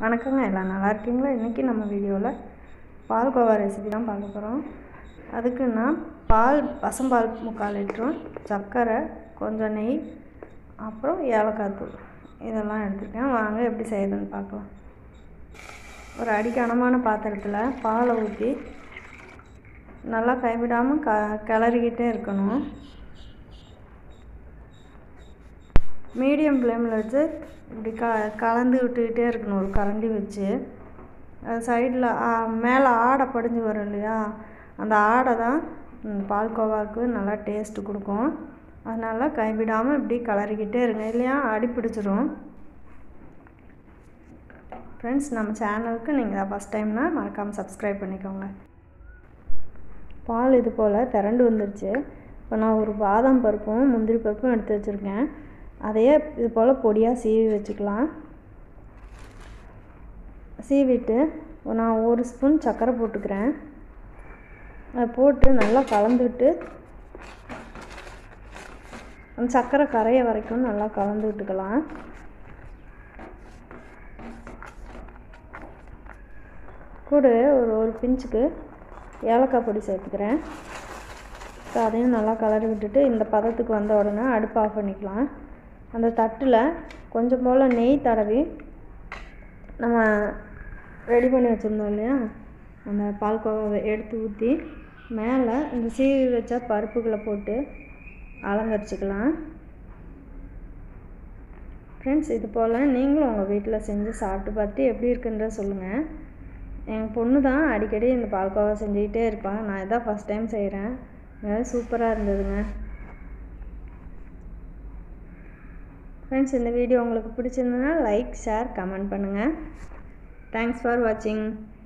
வணக்கங்க எல்லாம் நல்லா இருக்கீங்களா இன்றைக்கி நம்ம வீடியோவில் பால்கோவா ரெசிபி தான் பார்க்க போகிறோம் அதுக்கு நான் பால் பசும்பால் முக்கால் லிட்டரும் சர்க்கரை கொஞ்சம் நெய் அப்புறம் ஏலக்காய் தூள் இதெல்லாம் எடுத்துருக்கேன் வாங்க எப்படி செய்யுதுன்னு பார்க்கலாம் ஒரு அடிக்கனமான பாத்திரத்தில் பாலை ஊற்றி நல்லா கைவிடாமல் க கிளறிக்கிட்டே இருக்கணும் மீடியம் ஃப்ளேமில் வச்சு இப்படி க கலந்து விட்டுக்கிட்டே இருக்கணும் ஒரு கரண்டி வச்சு அது சைடில் மேலே ஆடை படிஞ்சு வரும் இல்லையா அந்த ஆடை தான் பால்கோவாவுக்கு நல்லா டேஸ்ட்டு கொடுக்கும் அதனால் கைவிடாமல் இப்படி கிளறிக்கிட்டே இருங்க இல்லையா அடி பிடிச்சிரும் ஃப்ரெண்ட்ஸ் நம்ம சேனலுக்கு நீங்கள் தான் ஃபஸ்ட் டைம்னா மறக்காமல் சப்ஸ்கிரைப் பண்ணிக்கோங்க பால் இது போல் திரண்டு வந்துருச்சு இப்போ நான் ஒரு பாதாம் பருப்பும் முந்திரி பருப்பும் எடுத்து வச்சுருக்கேன் அதையே இது போல் பொடியாக சீவி வச்சுக்கலாம் சீவிட்டு நான் ஒரு ஸ்பூன் சர்க்கரை போட்டுக்கிறேன் அதை போட்டு நல்லா கலந்துவிட்டு அந்த சர்க்கரை கரைய வரைக்கும் நல்லா கலந்து விட்டுக்கலாம் கூட ஒரு ஒரு பிஞ்சுக்கு ஏலக்காய் பொடி சேர்த்துக்கிறேன் அதையும் நல்லா கலரி விட்டுட்டு இந்த பதத்துக்கு வந்த உடனே அடுப்பு ஆஃப் பண்ணிக்கலாம் அந்த தட்டில் கொஞ்சம் போல் நெய் தடவி நம்ம ரெடி பண்ணி வச்சுருந்தோம் இல்லையா அந்த பால்கோவாவை எடுத்து ஊற்றி மேலே இந்த சீவி வச்ச பருப்புகளை போட்டு அலங்கரிச்சிக்கலாம் ஃப்ரெண்ட்ஸ் இது போல் நீங்களும் உங்கள் வீட்டில் செஞ்சு சாப்பிட்டு பார்த்து எப்படி இருக்குன்ற சொல்லுங்கள் எங்கள் பொண்ணு தான் அடிக்கடி இந்த பால்கோவா செஞ்சுக்கிட்டே இருப்பாங்க நான் இதான் ஃபஸ்ட் டைம் செய்கிறேன் சூப்பராக இருந்ததுங்க ஃப்ரெண்ட்ஸ் இந்த வீடியோ உங்களுக்கு பிடிச்சிருந்ததுன்னா லைக் ஷேர் கமெண்ட் பண்ணுங்கள் தேங்க்ஸ் ஃபார் வாட்சிங்